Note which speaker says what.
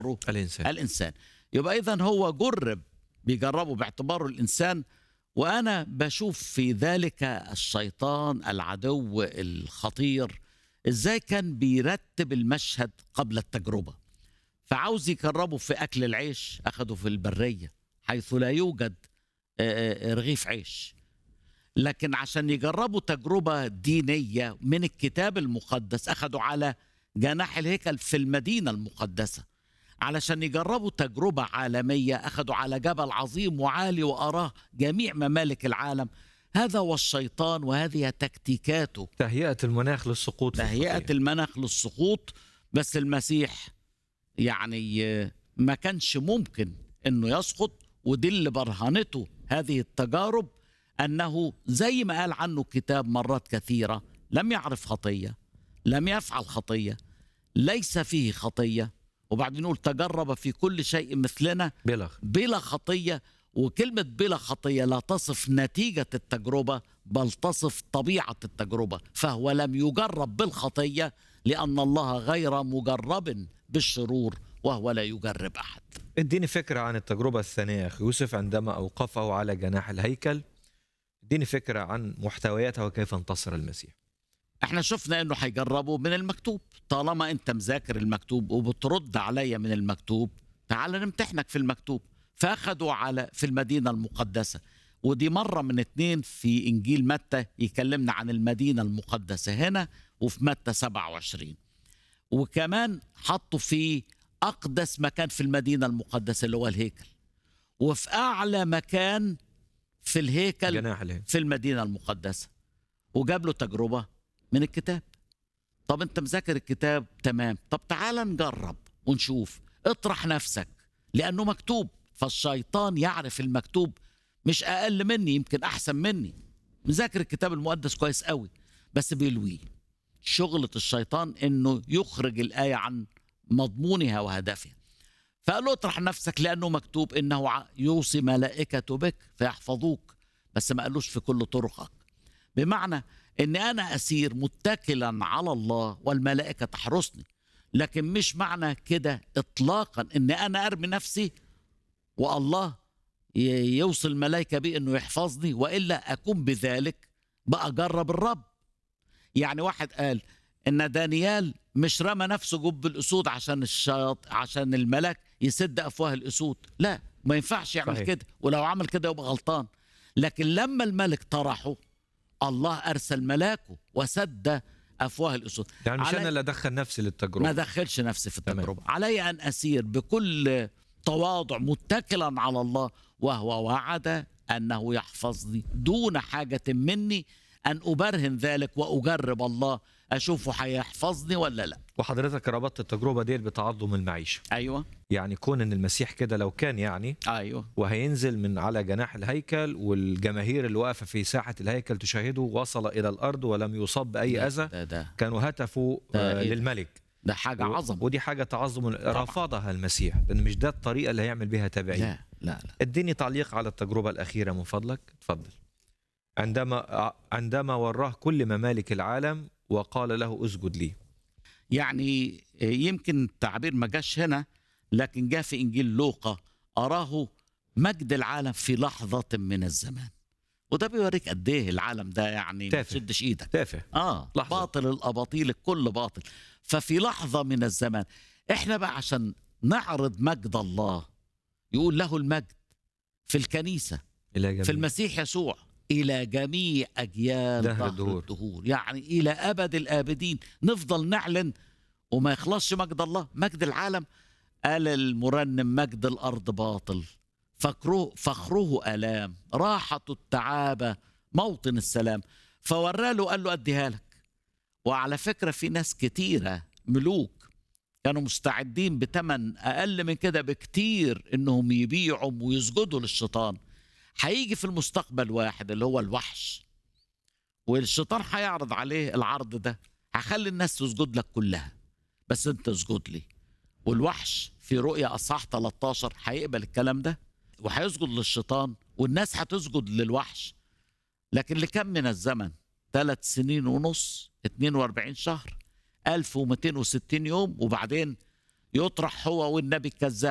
Speaker 1: الانسان
Speaker 2: الانسان يبقى اذا هو جرب بيجربه باعتباره الانسان وانا بشوف في ذلك الشيطان العدو الخطير ازاي كان بيرتب المشهد قبل التجربه فعاوز يجربه في اكل العيش اخده في البريه حيث لا يوجد آه، آه، رغيف عيش لكن عشان يجربوا تجربه دينيه من الكتاب المقدس اخدوا على جناح الهيكل في المدينه المقدسه علشان يجربوا تجربة عالمية أخذوا على جبل عظيم وعالي وأراه جميع ممالك العالم هذا هو الشيطان وهذه تكتيكاته
Speaker 1: تهيئه المناخ للسقوط في
Speaker 2: تهيئة
Speaker 1: الخطية.
Speaker 2: المناخ للسقوط بس المسيح يعني آه، ما كانش ممكن انه يسقط ودي اللي برهنته هذه التجارب انه زي ما قال عنه الكتاب مرات كثيره لم يعرف خطيه لم يفعل خطيه ليس فيه خطيه وبعدين يقول تجرب في كل شيء مثلنا
Speaker 1: بلغ
Speaker 2: بلا خطيه وكلمه بلا خطيه لا تصف نتيجه التجربه بل تصف طبيعه التجربه فهو لم يجرب بالخطيه لان الله غير مجرب بالشرور وهو لا يجرب احد
Speaker 1: اديني فكره عن التجربه الثانيه يا اخي يوسف عندما اوقفه على جناح الهيكل اديني فكره عن محتوياتها وكيف انتصر المسيح
Speaker 2: احنا شفنا انه هيجربوا من المكتوب طالما انت مذاكر المكتوب وبترد عليا من المكتوب تعال نمتحنك في المكتوب فاخدوا على في المدينه المقدسه ودي مره من اتنين في انجيل متى يكلمنا عن المدينه المقدسه هنا وفي متى 27 وكمان حطوا في اقدس مكان في المدينه المقدسه اللي هو الهيكل وفي اعلى مكان في الهيكل
Speaker 1: جناح الهيكل
Speaker 2: في المدينة المقدسة وجاب له تجربة من الكتاب طب انت مذاكر الكتاب تمام طب تعال نجرب ونشوف اطرح نفسك لأنه مكتوب فالشيطان يعرف المكتوب مش أقل مني يمكن أحسن مني مذاكر الكتاب المقدس كويس قوي بس بيلويه شغلة الشيطان انه يخرج الآية عن مضمونها وهدفها فقال له اطرح نفسك لأنه مكتوب إنه ع- يوصي ملائكته بك فيحفظوك بس ما قالوش في كل طرقك بمعنى ان انا اسير متكلا على الله والملائكه تحرسني لكن مش معنى كده اطلاقا ان انا ارمي نفسي والله ي- يوصل الملائكه بي انه يحفظني والا اكون بذلك باجرب الرب يعني واحد قال ان دانيال مش رمى نفسه جب الاسود عشان الشياط عشان الملاك يسد افواه الاسود لا ما ينفعش يعمل
Speaker 1: صحيح.
Speaker 2: كده ولو عمل كده يبقى غلطان لكن لما الملك طرحه الله ارسل ملاكه وسد افواه الاسود
Speaker 1: يعني مش
Speaker 2: علي-
Speaker 1: انا اللي ادخل نفسي
Speaker 2: ما
Speaker 1: للتجربه
Speaker 2: دخلش نفسي في
Speaker 1: تمام.
Speaker 2: التجربه علي ان اسير بكل تواضع متكلا على الله وهو وعد انه يحفظني دون حاجه مني ان ابرهن ذلك واجرب الله اشوفه هيحفظني ولا لا
Speaker 1: وحضرتك ربطت التجربه دي بتعظم المعيشه
Speaker 2: ايوه
Speaker 1: يعني كون ان المسيح كده لو كان يعني
Speaker 2: ايوه
Speaker 1: وهينزل من على جناح الهيكل والجماهير اللي واقفه في ساحه الهيكل تشاهده وصل الى الارض ولم يصاب باي
Speaker 2: ده-
Speaker 1: اذى
Speaker 2: ده ده
Speaker 1: كانوا هتفوا
Speaker 2: ده
Speaker 1: آه،
Speaker 2: إيه ده؟
Speaker 1: للملك
Speaker 2: ده حاجه
Speaker 1: و-
Speaker 2: عظمه
Speaker 1: ودي حاجه تعظم رفضها المسيح لان مش ده الطريقه اللي هيعمل بيها تابعين
Speaker 2: لا لا لا
Speaker 1: اديني تعليق على التجربه الاخيره من فضلك اتفضل عندما عندما وراه كل ممالك العالم وقال له اسجد لي
Speaker 2: يعني يمكن التعبير ما جاش هنا لكن جاء في انجيل لوقا اراه مجد العالم في لحظه من الزمان وده بيوريك قد ايه العالم ده يعني ما
Speaker 1: تافه.
Speaker 2: تشدش ايدك
Speaker 1: تافه
Speaker 2: اه
Speaker 1: لحظة.
Speaker 2: باطل الاباطيل الكل باطل ففي لحظه من الزمان احنا بقى عشان نعرض مجد الله يقول له المجد في الكنيسه
Speaker 1: الى جميع
Speaker 2: في المسيح يسوع الى جميع اجيال
Speaker 1: دهر
Speaker 2: دهر
Speaker 1: الدهور.
Speaker 2: الدهور يعني الى ابد الابدين نفضل نعلن وما يخلصش مجد الله مجد العالم قال المرنم مجد الارض باطل فخره فخره الام راحه التعابه موطن السلام فوراله قال له اديها لك وعلى فكره في ناس كتيره ملوك كانوا مستعدين بتمن اقل من كده بكتير انهم يبيعوا ويسجدوا للشيطان هيجي في المستقبل واحد اللي هو الوحش والشيطان هيعرض عليه العرض ده هخلي الناس تسجد لك كلها بس انت اسجد لي والوحش في رؤيا اصحاح 13 هيقبل الكلام ده وهيسجد للشيطان والناس هتسجد للوحش لكن لكم من الزمن ثلاث سنين ونص 42 شهر 1260 يوم وبعدين يطرح هو والنبي الكذاب